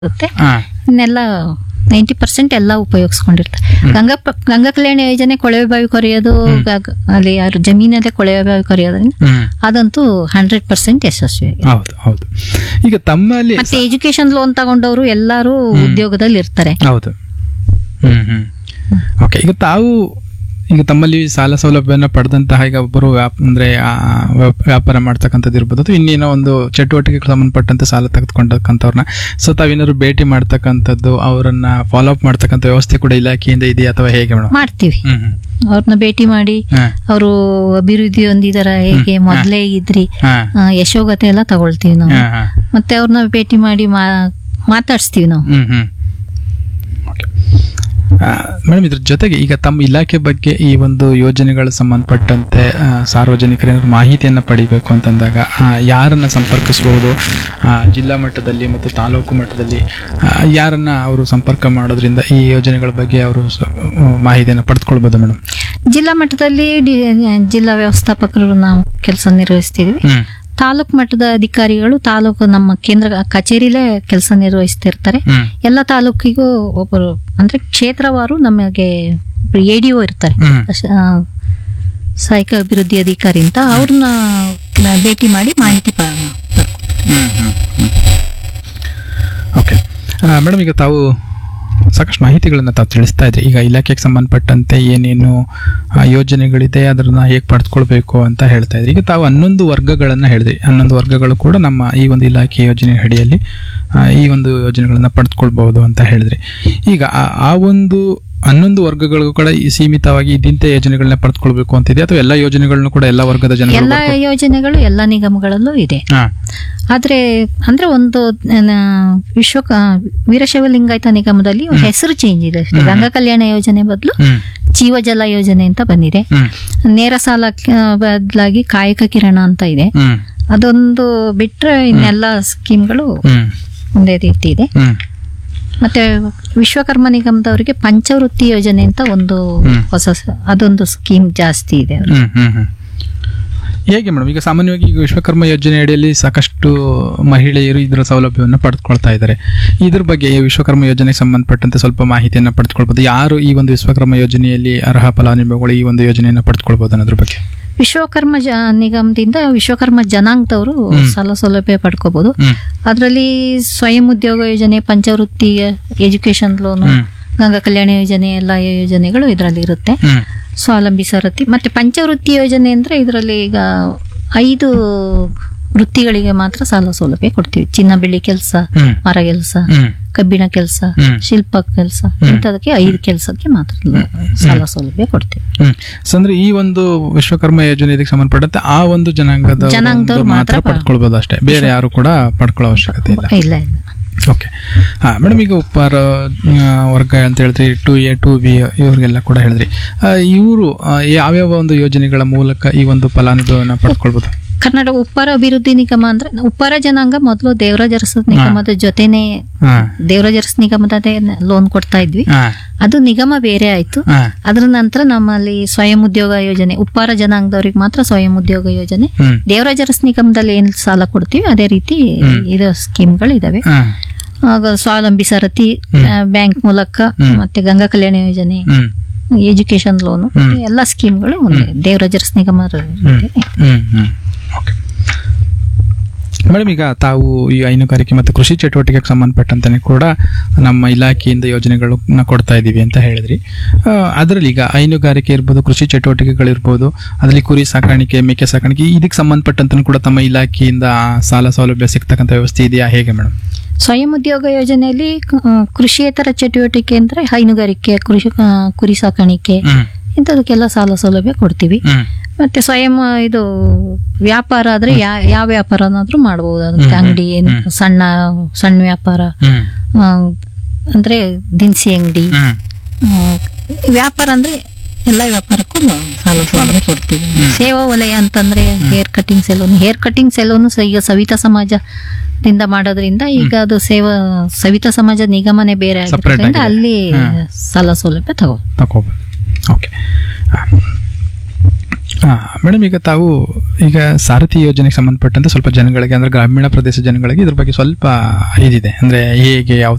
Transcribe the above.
ಇರುತ್ತೆ ಹಾ ಇನ್ನೆಲ್ಲ ನೈಂಟಿ ಪರ್ಸೆಂಟ್ ಎಲ್ಲ ಉಪಯೋಗಿಸ್ಕೊಂಡಿರ್ತಾರೆ ಗಂಗಾ ಪ- ಗಂಗಾ ಕಲ್ಯಾಣ ಯೋಜನೆ ಕೊಳವೆ ಬಾವಿ ಕೊರೆಯೋದು ಗ- ಅಲ್ಲಿ ಯಾರು ಜಮೀನಲ್ಲೇ ಕೊಳವೆ ಬಾವಿ ಕೊರೆಯೋದ್ರಿಂದ ಹ್ಮ್ ಅದಂತೂ ಹಂಡ್ರೆಡ್ ಪರ್ಸೆಂಟ್ ಯಶಸ್ವಿ ಆಗಿದೆ. ಹೌದು ಹೌದು ಈಗ ತಮ್ಮಲ್ಲಿ ಮತ್ತೆ ಎಜುಕೇಶನ್ ಲೋನ್ ತಗೊಂಡವರು ಎಲ್ಲರೂ ಉದ್ಯೋಗದಲ್ಲಿ ಇರ್ತಾರೆ ಹೌದು ಹ್ಮ್ ಹ್ಮ್ ಓಕೆ ಈಗ ತಾವು ಈಗ ತಮ್ಮಲ್ಲಿ ಸಾಲ ಸೌಲಭ್ಯನ ಪಡೆದಂತಹ ಈಗ ಒಬ್ಬರು ವ್ಯಾಪ್ ಅಂದ್ರೆ ಆ, ವ್ಯಾಪ್- ವ್ಯಾಪಾರ ಮಾಡ್ತಕ್ಕಂಥದ್ದು ಇರ್ಬೋದು ಅಥವಾ ಇನ್ನೇನೋ ಒಂದು ಚಟುವಟಿಕೆಗೆ ಸಂಬಂಧಪಟ್ಟಂತೆ ಸಾಲ ತೆಗೆದುಕೊಂಡಕ್ಕಂಥವ್ರನ್ನ ಸೊ ತಾವೇನಾದ್ರು ಭೇಟಿ ಮಾಡ್ತಕ್ಕಂಥದ್ದು ಅವರನ್ನ ಫಾಲೋ ಅಪ್ ಮಾಡ್ತಕ್ಕಂಥ ವ್ಯವಸ್ಥೆ ಕೂಡ ಇಲಾಖೆಯಿಂದ ಇದೆಯಾ ಅಥವಾ ಹೇಗೆ ಮೇಡಮ್ ಮಾಡ್ತೀವಿ ಹ್ಮ್ ಹ್ಮ್ ಅವ್ರನ್ನ ಭೇಟಿ ಮಾಡಿ ಹಾ ಅವರು ಅಭಿವೃದ್ಧಿ ಹೊಂದಿದಾರ ಹೇಗೆ ಮೊದಲೇ ಇದ್ರಿ ಹಾ ಆ, ಯಶೋಗತೆ ಎಲ್ಲ ತಗೊಳ್ತೀವಿ ನಾವು ಹಾ ಹಾ ಮತ್ತೆ ಅವ್ರನ್ನ ಭೇಟಿ ಮಾಡಿ ಮಾ ಮಾತಾಡಿಸ್ತೀವಿ ನಾವು ಹ್ಮ್ ಹ್ಮ್ ಓಕೆ ಮೇಡಮ್ ಇದ್ರ ಜೊತೆಗೆ ಈಗ ತಮ್ಮ ಇಲಾಖೆ ಬಗ್ಗೆ ಈ ಒಂದು ಯೋಜನೆಗಳು ಸಂಬಂಧಪಟ್ಟಂತೆ ಆ, ಸಾರ್ವಜನಿಕರ ಏನಾದ್ರು ಮಾಹಿತಿಯನ್ನು ಪಡಿಬೇಕು ಅಂತಂದಾಗ ಆ, ಯಾರನ್ನ ಸಂಪರ್ಕಿಸಬಹುದು ಆ, ಜಿಲ್ಲಾ ಮಟ್ಟದಲ್ಲಿ ಮತ್ತು ತಾಲೂಕು ಮಟ್ಟದಲ್ಲಿ ಆ, ಯಾರನ್ನ ಅವರು ಸಂಪರ್ಕ ಮಾಡೋದ್ರಿಂದ ಈ ಯೋಜನೆಗಳ ಬಗ್ಗೆ ಅವರು ಸ- ಮಾಹಿತಿಯನ್ನು ಪಡೆದುಕೊಳ್ಬೋದು ಮೇಡಮ್ ಜಿಲ್ಲಾ ಮಟ್ಟದಲ್ಲಿ ಡಿ- ಜಿಲ್ಲಾ ವ್ಯವಸ್ಥಾಪಕರು ನಾವು ಕೆಲಸ ನಿರ್ವಹಿಸ್ತಿದ್ವಿ ಹ್ಮ್ ತಾಲೂಕು ಮಟ್ಟದ ಅಧಿಕಾರಿಗಳು ತಾಲೂಕು ನಮ್ಮ ಕೇಂದ್ರ ಕಚೇರಿಲೇ ಕೆಲಸ ನಿರ್ವಹಿಸ್ತಿರ್ತಾರೆ ಹ್ಮ್ ಎಲ್ಲ ತಾಲೂಕಿಗೂ ಒಬ್ಬರು ಅಂದ್ರೆ ಕ್ಷೇತ್ರವಾರು ನಮಗೆ ಎ ಡಿ ಒ ಇರ್ತಾರೆ ಹ್ಮ್ ಅಶ- ಆ, ಸಹಾಯಕ ಅಭಿವೃದ್ಧಿ ಅಧಿಕಾರಿ ಅಂತ ಅವ್ರನ್ನ ಭೇಟಿ ಮಾಡಿ ಮಾಹಿತಿ ಪ- ಓಕೆ ಮೇಡಮ್ ಈಗ ತಾವು ಸಾಕಷ್ಟು ಮಾಹಿತಿಗಳನ್ನು ತಾವು ತಿಳಿಸ್ತಾ ಇದ್ರಿ ಈಗ ಇಲಾಖೆಗೆ ಸಂಬಂಧಪಟ್ಟಂತೆ ಏನೇನು ಆ, ಯೋಜನೆಗಳಿದೆ ಅದನ್ನ ಹೇಗೆ ಪಡೆದುಕೊಳ್ಬೇಕು ಅಂತ ಹೇಳ್ತಾ ಇದ್ರಿ ಈಗ ತಾವು ಹನ್ನೊಂದು ವರ್ಗಗಳನ್ನು ಹೇಳಿದ್ರಿ ಹನ್ನೊಂದು ವರ್ಗಗಳು ಕೂಡ ನಮ್ಮ ಈ ಒಂದು ಇಲಾಖೆ ಯೋಜನೆ ಅಡಿಯಲ್ಲಿ ಆ, ಈ ಒಂದು ಯೋಜನೆಗಳನ್ನು ಪಡೆದುಕೊಳ್ಬಹುದು ಅಂತ ಹೇಳಿದ್ರಿ ಈಗ ಆ- ಆ ಒಂದು ಹನ್ನೊಂದು ವರ್ಗಗಳಿಗೂ ಕೂಡ ಈ ಸೀಮಿತವಾಗಿ ಇದಿಂತೆ ಯೋಜನೆಗಳನ್ನ ಪಡೆದುಕೊಳ್ಬೇಕು ಅಂತಿದೆ ಅಥವಾ ಎಲ್ಲ ಯೋಜನೆಗಳನ್ನು ಕೂಡ ಎಲ್ಲ ವರ್ಗದ ಜನಗಳು ಎಲ್ಲ ಪಡ್ಕೊ- ಯೋಜನೆಗಳು ಎಲ್ಲ ನಿಗಮಗಳಲ್ಲೂ ಇದೆ ಹಾ ಆದ್ರೆ ಅಂದ್ರೆ ಒಂದು ಆ, ವಿಶ್ವ ವೀರಶೈವ ಲಿಂಗಾಯತ ನಿಗಮದಲ್ಲಿ ಹೆಸರು ಚೇಂಜ್ ಇದೆ ಅಷ್ಟೇ ಗಂಗಾ ಕಲ್ಯಾಣ ಯೋಜನೆ ಬದಲು ಹ್ಮ್ ಜೀವಜಲ ಯೋಜನೆ ಅಂತ ಬಂದಿದೆ ಹ್ಮ್ ನೇರ ಸಾಲ ಬದಲಾಗಿ ಕಾಯಕ ಕಿರಣ ಅಂತ ಇದೆ ಹ್ಮ್ ಅದೊಂದು ಬಿಟ್ರೆ ಇನ್ನೆಲ್ಲ ಸ್ಕೀಮ್ಗಳು ಹ್ಮ್ ಒಂದೇ ರೀತಿ ಇದೆ ಹ್ಮ್ ಮತ್ತೆ ವಿಶ್ವಕರ್ಮ ನಿಗಮದವರಿಗೆ ಪಂಚವೃತ್ತಿ ಯೋಜನೆ ಅಂತ ಒಂದು ಹ್ಮ್. ಹೊಸ ಸ- ಅದೊಂದು ಸ್ಕೀಮ್ ಜಾಸ್ತಿ ಇದೆ ಅವ್ರಿಗೆ. ಹ್ಮ್ ಹ್ಮ್ ಹ್ಮ್ ಹೇಗೆ ಮೇಡಮ್ ಈಗ ಸಾಮಾನ್ಯವಾಗಿ ಈಗ ವಿಶ್ವಕರ್ಮ ಯೋಜನೆ ಅಡಿಯಲ್ಲಿ ಸಾಕಷ್ಟು ಮಹಿಳೆಯರು ಇದರ ಸೌಲಭ್ಯವನ್ನು ಪಡೆದುಕೊಳ್ತಾ ಇದ್ದಾರೆ ಇದ್ರ ಬಗ್ಗೆ ಈ ವಿಶ್ವಕರ್ಮ ಯೋಜನೆಗೆ ಸಂಬಂಧಪಟ್ಟಂತೆ ಸ್ವಲ್ಪ ಮಾಹಿತಿಯನ್ನು ಪಡೆದುಕೊಳ್ಬೋದು ಯಾರು ಈ ಒಂದು ವಿಶ್ವಕರ್ಮ ಯೋಜನೆಯಲ್ಲಿ ಅರ್ಹ ಫಲಾನುಭವಿಗಳು ಈ ಒಂದು ಯೋಜನೆಯನ್ನು ಪಡೆದುಕೊಳ್ಬೋದು ಅನ್ನೋದ್ರ ಬಗ್ಗೆ ವಿಶ್ವಕರ್ಮ ಜ ನಿಗಮದಿಂದ ವಿಶ್ವಕರ್ಮ ಜನಾಂಗದವರು ಸಾಲ ಸೌಲಭ್ಯ ಪಡ್ಕೋಬಹುದು ಹ್ಮ್ ಅದರಲ್ಲಿ ಸ್ವಯಂ ಉದ್ಯೋಗ ಯೋಜನೆ ಪಂಚವೃತ್ತಿ ಎಜುಕೇಶನ್ ಲೋನು ಹ್ಮ್ ಗಂಗಾ ಕಲ್ಯಾಣ ಯೋಜನೆ ಎಲ್ಲ ಯೋಜನೆಗಳು ಇದರಲ್ಲಿ ಇರುತ್ತೆ ಹ್ಮ್ ಸ್ವಾವಲಂಬಿ ಸರತಿ ಮತ್ತೆ ಪಂಚವೃತ್ತಿ ಯೋಜನೆ ಅಂದ್ರೆ ಇದರಲ್ಲಿ ಈಗ ಐದು ವೃತ್ತಿಗಳಿಗೆ ಮಾತ್ರ ಸಾಲ ಸೌಲಭ್ಯ ಕೊಡ್ತೀವಿ ಚಿನ್ನ ಬೆಳ್ಳಿ ಕೆಲಸ ಹ್ಮ್ ಮರ ಕೆಲಸ ಹ್ಮ್ ಕಬ್ಬಿಣ ಕೆಲಸ ಹ್ಮ್. ಶಿಲ್ಪ ಕೆಲಸ ಇಂಥದಕ್ಕೆ ಐದು ಕೆಲಸಕ್ಕೆ ಮಾತ್ರ ಸಾಲ ಸೌಲಭ್ಯ ಕೊಡ್ತೀವಿ ಹ್ಮ್ ಸೊ ಅಂದ್ರೆ ಈ ಒಂದು ವಿಶ್ವಕರ್ಮ ಯೋಜನೆ ಇದಕ್ಕೆ ಸಂಬಂಧಪಟ್ಟಂತೆ ಆ ಒಂದು ಜನಾಂಗದ ಜನಾಂಗದವ್ರು ಮಾತ್ರ ಮಾತ್ರ ಪಡ್ಕೊಳ್ಬೋದು ಅಷ್ಟೇ ಬೇರೆ ಯಾರು ಕೂಡ ಪಡ್ಕೊಳ್ಳೋ ಅವಶ್ಯಕತೆ ಇಲ್ಲ ಇಲ್ಲ ಇಲ್ಲ ಓಕೆ ಹಾಂ ಮೇಡಮ್ ಈಗ ಉಪ್ಪಾರ ಆ, ವರ್ಗ ಅಂತ ಹೇಳಿದ್ರಿ ಟು ಎ ಟು ಬಿ ಇವ್ರಿಗೆಲ್ಲ ಕೂಡ ಹೇಳಿದ್ರಿ ಇವರು ಯಾವ್ಯಾವ ಒಂದು ಯೋಜನೆಗಳ ಮೂಲಕ ಈ ಒಂದು ಫಲಾನುಭವನ ಪಡ್ಕೊಳ್ಬೋದು ಕರ್ನಾಟಕ ಉಪ್ಪಾರ ಅಭಿವೃದ್ಧಿ ನಿಗಮ ಅಂದ್ರೆ ಉಪ್ಪಾರ ಜನಾಂಗ ಮೊದಲು ದೇವರಾಜ ಅರಸ ನಿಗಮದ ಜೊತೆನೆ ಹಾಂ ದೇವರಾಜ ಅರಸ ನಿಗಮದ ಲೋನ್ ಕೊಡ್ತಾ ಇದ್ವಿ ಹಾಂ ಅದು ನಿಗಮ ಬೇರೆ ಆಯ್ತು ಹಾಂ ಅದ್ರ ನಂತರ ನಮ್ಮಲ್ಲಿ ಸ್ವಯಂ ಉದ್ಯೋಗ ಯೋಜನೆ ಉಪ್ಪಾರ ಜನಾಂಗದವ್ರಿಗೆ ಮಾತ್ರ ಸ್ವಯಂ ಉದ್ಯೋಗ ಯೋಜನೆ ಹ್ಮ್ ದೇವರಾಜ ಅರಸ್ ನಿಗಮದಲ್ಲಿ ಏನ್ ಸಾಲ ಕೊಡ್ತೀವಿ ಅದೇ ರೀತಿ ಇದು ಸ್ಕೀಮ್ಗಳು ಇದಾವೆ ಹಾಂ ಆಗ ಸ್ವಾವಲಂಬಿ ಸರತಿ ಬ್ಯಾಂಕ್ ಮೂಲಕ ಮತ್ತೆ ಗಂಗಾ ಕಲ್ಯಾಣ ಯೋಜನೆ ಹ್ಮ್ ಎಜುಕೇಶನ್ ಲೋನು ಎಲ್ಲ ಸ್ಕೀಮ್ಗಳು ಒಂದೇ ದೇವರಾಜ ಅರಸ್ ನಿಗಮ ಹ್ಮ್ ಹ್ಮ್ ಓಕೆ ಮೇಡಮ್ ಈಗ ತಾವು ಈ ಹೈನುಗಾರಿಕೆ ಮತ್ತು ಕೃಷಿ ಚಟುವಟಿಕೆಗೆ ಸಂಬಂಧಪಟ್ಟಂತೆ ಕೂಡ ನಮ್ಮ ಇಲಾಖೆಯಿಂದ ಯೋಜನೆಗಳನ್ನ ಕೊಡ್ತಾ ಇದ್ದೀವಿ ಅಂತ ಹೇಳಿದ್ರಿ ಆ, ಅದರಲ್ಲಿ ಈಗ ಹೈನುಗಾರಿಕೆ ಇರ್ಬೋದು ಕೃಷಿ ಚಟುವಟಿಕೆಗಳಿರ್ಬೋದು ಅದರಲ್ಲಿ ಕುರಿ ಸಾಕಾಣಿಕೆ ಮೇಕೆ ಸಾಕಾಣಿಕೆ ಇದಕ್ಕೆ ಸಂಬಂಧಪಟ್ಟಂತೆ ಕೂಡ ತಮ್ಮ ಇಲಾಖೆಯಿಂದ ಆ ಸಾಲ ಸೌಲಭ್ಯ ಸಿಗ್ತಕ್ಕಂಥ ವ್ಯವಸ್ಥೆ ಇದೆಯಾ ಹೇಗೆ ಮೇಡಮ್ ಸ್ವಯಂ ಉದ್ಯೋಗ ಯೋಜನೆಯಲ್ಲಿ ಆ, ಕೃಷಿಯೇತರ ಚಟುವಟಿಕೆ ಅಂದ್ರೆ ಹೈನುಗಾರಿಕೆ ಕೃಷಿ ಆ, ಕುರಿ ಸಾಕಾಣಿಕೆ ಹ್ಮ್ ಇಂಥದಕ್ಕೆಲ್ಲ ಸಾಲ ಸೌಲಭ್ಯ ಕೊಡ್ತೀವಿ ಹ್ಮ್ ಮತ್ತೆ ಸ್ವಯಂ ಇದು ವ್ಯಾಪಾರ ಆದ್ರೆ ಯಾ ಯಾವ ವ್ಯಾಪಾರನಾದ್ರೂ ಮಾಡ್ಬೋದು ಅದಕ್ಕೆ ಅಂಗಡಿ ಏನು ಸಣ್ಣ ಸಣ್ಣ ವ್ಯಾಪಾರ ಹ್ಮ್ ಆ, ಅಂದ್ರೆ ದಿನಸಿ ಅಂಗಡಿ ಹ್ಮ್ ವ್ಯಾಪಾರ ಅಂದ್ರೆ ಎಲ್ಲ ವ್ಯಾಪಾರಕ್ಕೂ ನಾವು ಸಾಲ ಸೌಲಭ್ಯ ಕೊಡ್ತೀವಿ ಸೇವಾ ವಲಯ ಅಂತಂದ್ರೆ hair cutting salon hair cutting salon ಈಗ ಸವಿತಾ ಸಮಾಜದಿಂದ ಮಾಡೋದ್ರಿಂದ ಈಗ ಅದು ಸೇವಾ ಸವಿತಾ ಸಮಾಜ ನಿಗಮನೇ ಬೇರೆ Separate ಆಗಿರೋದ್ರಿಂದ ಆಗಿದೆ. ಅಲ್ಲಿ ಸಾಲ ಸೌಲಭ್ಯ ತಗೋ ತಗೋಬೋದು ಓಕೆ ಮೇಡಮ್ ಈಗ ತಾವು ಈಗ ಸಾರಥಿ ಯೋಜನೆಗೆ ಸಂಬಂಧಪಟ್ಟಂತೆ ಸ್ವಲ್ಪ ಜನಗಳಿಗೆ ಅಂದ್ರೆ ಗ್ರಾಮೀಣ ಪ್ರದೇಶ ಜನಗಳಿಗೆ ಇದ್ರ ಬಗ್ಗೆ ಸ್ವಲ್ಪ ಇದಿದೆ ಅಂದ್ರೆ ಹೇಗೆ ಯಾವ